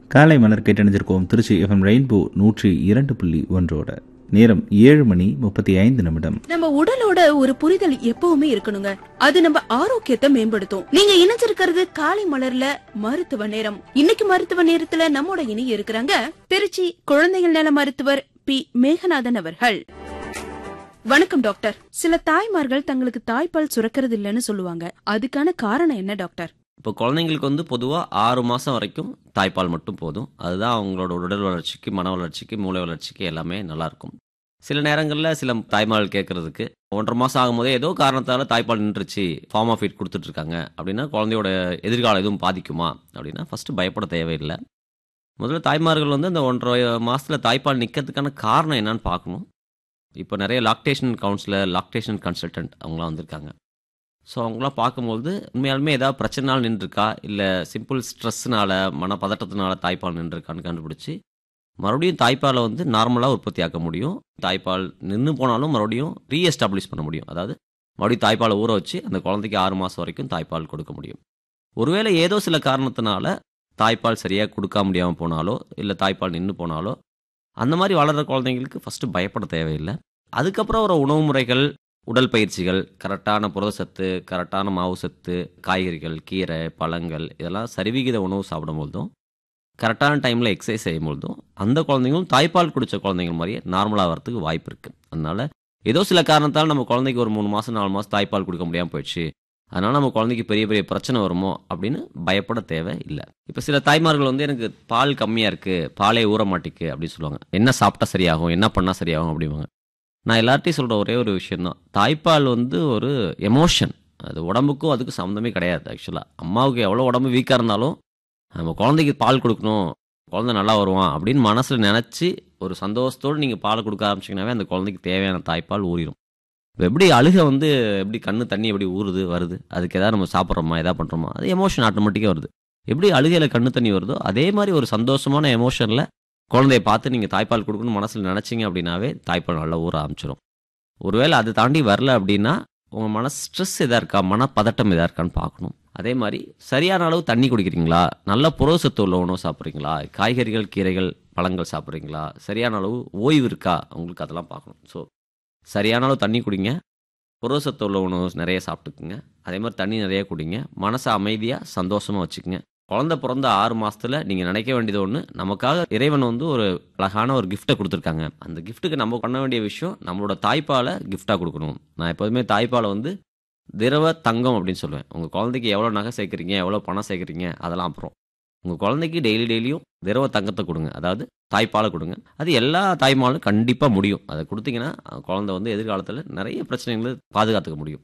காலை மலர் கேட்டணிஞ்சிருக்கோம் திருச்சி எஃப்எம் ரெயின்போ நூற்றி இரண்டு புள்ளி ஒன்றோட நேரம் ஏழு மணி முப்பத்தி ஐந்து நிமிடம் நம்ம உடலோட ஒரு புரிதல் எப்பவுமே இருக்கணுங்க அது நம்ம ஆரோக்கியத்தை மேம்படுத்தும் நீங்க இணைஞ்சிருக்கிறது காலை மலர்ல மருத்துவ நேரம் இன்னைக்கு மருத்துவ நேரத்துல நம்மோட இணைய இருக்கிறாங்க திருச்சி குழந்தைகள் நல மருத்துவர் பி மேகநாதன் அவர்கள் வணக்கம் டாக்டர் சில தாய்மார்கள் தங்களுக்கு தாய்ப்பால் சுரக்கிறது இல்லைன்னு சொல்லுவாங்க அதுக்கான காரணம் என்ன டாக்டர் இப்போ குழந்தைங்களுக்கு வந்து பொதுவாக ஆறு மாதம் வரைக்கும் தாய்ப்பால் மட்டும் போதும் அதுதான் அவங்களோட உடல் வளர்ச்சிக்கு மன வளர்ச்சிக்கு மூளை வளர்ச்சிக்கு எல்லாமே நல்லாயிருக்கும் சில நேரங்களில் சில தாய்மார்கள் கேட்குறதுக்கு ஒன்றரை மாதம் ஆகும்போதே ஏதோ காரணத்தால் தாய்ப்பால் நின்றுச்சு ஃபார்ம் ஆஃப் ஃபீட் கொடுத்துட்ருக்காங்க அப்படின்னா குழந்தையோட எதிர்காலம் எதுவும் பாதிக்குமா அப்படின்னா ஃபஸ்ட்டு பயப்பட தேவையில்லை முதல்ல தாய்மார்கள் வந்து அந்த ஒன்றரை மாதத்தில் தாய்ப்பால் நிற்கிறதுக்கான காரணம் என்னன்னு பார்க்கணும் இப்போ நிறைய லாக்டேஷன் கவுன்சிலர் லாக்டேஷன் கன்சல்டன்ட் அவங்களாம் வந்திருக்காங்க ஸோ அவங்களாம் பார்க்கும்போது உண்மையாலுமே ஏதாவது பிரச்சனைனால நின்றுருக்கா இல்லை சிம்பிள் ஸ்ட்ரெஸ்ஸுனால மன பதட்டத்தினால தாய்ப்பால் நின்றுருக்கான்னு கண்டுபிடிச்சி மறுபடியும் தாய்ப்பாலை வந்து நார்மலாக உற்பத்தி ஆக்க முடியும் தாய்ப்பால் நின்று போனாலும் மறுபடியும் ரீஎஸ்டாப்ளிஷ் பண்ண முடியும் அதாவது மறுபடியும் தாய்ப்பாலை ஊற வச்சு அந்த குழந்தைக்கு ஆறு மாதம் வரைக்கும் தாய்ப்பால் கொடுக்க முடியும் ஒருவேளை ஏதோ சில காரணத்தினால தாய்ப்பால் சரியாக கொடுக்க முடியாமல் போனாலோ இல்லை தாய்ப்பால் நின்று போனாலோ அந்த மாதிரி வளர்கிற குழந்தைங்களுக்கு ஃபஸ்ட்டு பயப்பட தேவையில்லை அதுக்கப்புறம் ஒரு உணவு முறைகள் உடல் பயிற்சிகள் கரெக்டான புரதச்சத்து கரெக்டான மாவு சத்து காய்கறிகள் கீரை பழங்கள் இதெல்லாம் சரிவிகித உணவு சாப்பிடும்போதும் கரெக்டான டைமில் எக்ஸசைஸ் செய்யும்போதும் அந்த குழந்தைங்களும் தாய்ப்பால் குடித்த குழந்தைங்கள் மாதிரியே நார்மலாக வரதுக்கு வாய்ப்பு இருக்குது அதனால் ஏதோ சில காரணத்தால் நம்ம குழந்தைக்கு ஒரு மூணு மாதம் நாலு மாதம் தாய்ப்பால் கொடுக்க முடியாமல் போயிடுச்சு அதனால் நம்ம குழந்தைக்கு பெரிய பெரிய பிரச்சனை வருமோ அப்படின்னு பயப்பட தேவை இல்லை இப்போ சில தாய்மார்கள் வந்து எனக்கு பால் கம்மியாக இருக்குது பாலே ஊற மாட்டேக்கு அப்படின்னு சொல்லுவாங்க என்ன சாப்பிட்டா சரியாகும் என்ன பண்ணால் சரியாகும் அப்படிவாங்க நான் எல்லார்ட்டையும் சொல்கிற ஒரே ஒரு விஷயந்தான் தாய்ப்பால் வந்து ஒரு எமோஷன் அது உடம்புக்கும் அதுக்கும் சம்மந்தமே கிடையாது ஆக்சுவலாக அம்மாவுக்கு எவ்வளோ உடம்பு வீக்காக இருந்தாலும் நம்ம குழந்தைக்கு பால் கொடுக்கணும் குழந்தை நல்லா வருவான் அப்படின்னு மனசில் நினச்சி ஒரு சந்தோஷத்தோடு நீங்கள் பால் கொடுக்க ஆரம்பிச்சிங்கனாவே அந்த குழந்தைக்கு தேவையான தாய்ப்பால் ஊறிடும் இப்போ எப்படி அழுக வந்து எப்படி கண்ணு தண்ணி எப்படி ஊறுது வருது அதுக்கு எதாவது நம்ம சாப்பிட்றோமா எதாவது பண்ணுறோமா அது எமோஷன் ஆட்டோமேட்டிக்காக வருது எப்படி அழுகையில் கண்ணு தண்ணி வருதோ அதே மாதிரி ஒரு சந்தோஷமான எமோஷனில் குழந்தைய பார்த்து நீங்கள் தாய்ப்பால் கொடுக்கணும்னு மனசில் நினச்சிங்க அப்படின்னாவே தாய்ப்பால் நல்லா ஊற ஆரம்பிச்சிடும் ஒருவேளை அது தாண்டி வரல அப்படின்னா உங்கள் மன ஸ்ட்ரெஸ் எதாக இருக்கா மனப்பதட்டம் எதாக இருக்கான்னு பார்க்கணும் அதே மாதிரி சரியான அளவு தண்ணி குடிக்கிறீங்களா நல்ல புரோசத்து உள்ள உணவு சாப்பிட்றீங்களா காய்கறிகள் கீரைகள் பழங்கள் சாப்பிட்றீங்களா சரியான அளவு ஓய்வு இருக்கா உங்களுக்கு அதெல்லாம் பார்க்கணும் ஸோ சரியான அளவு தண்ணி குடிங்க புரோசத்து உள்ள உணவு நிறைய சாப்பிட்டுக்குங்க அதே மாதிரி தண்ணி நிறைய குடிங்க மனசை அமைதியாக சந்தோஷமாக வச்சுக்கோங்க குழந்தை பிறந்த ஆறு மாசத்துல நீங்க நினைக்க வேண்டியது ஒன்று நமக்காக இறைவன் வந்து ஒரு அழகான ஒரு கிஃப்ட்டை கொடுத்துருக்காங்க அந்த கிஃப்ட்டுக்கு நம்ம பண்ண வேண்டிய விஷயம் நம்மளோட தாய்ப்பாலை கிஃப்டாக கொடுக்கணும் நான் எப்போதுமே தாய்ப்பாலை வந்து திரவ தங்கம் அப்படின்னு சொல்லுவேன் உங்கள் குழந்தைக்கு எவ்வளோ நகை சேர்க்குறீங்க எவ்வளோ பணம் சேர்க்குறீங்க அதெல்லாம் அப்புறம் உங்கள் குழந்தைக்கு டெய்லி டெய்லியும் திரவ தங்கத்தை கொடுங்க அதாவது தாய்ப்பாலை கொடுங்க அது எல்லா தாய்மாலும் கண்டிப்பாக முடியும் அதை கொடுத்தீங்கன்னா குழந்தை வந்து எதிர்காலத்தில் நிறைய பிரச்சனைகளை பாதுகாத்துக்க முடியும்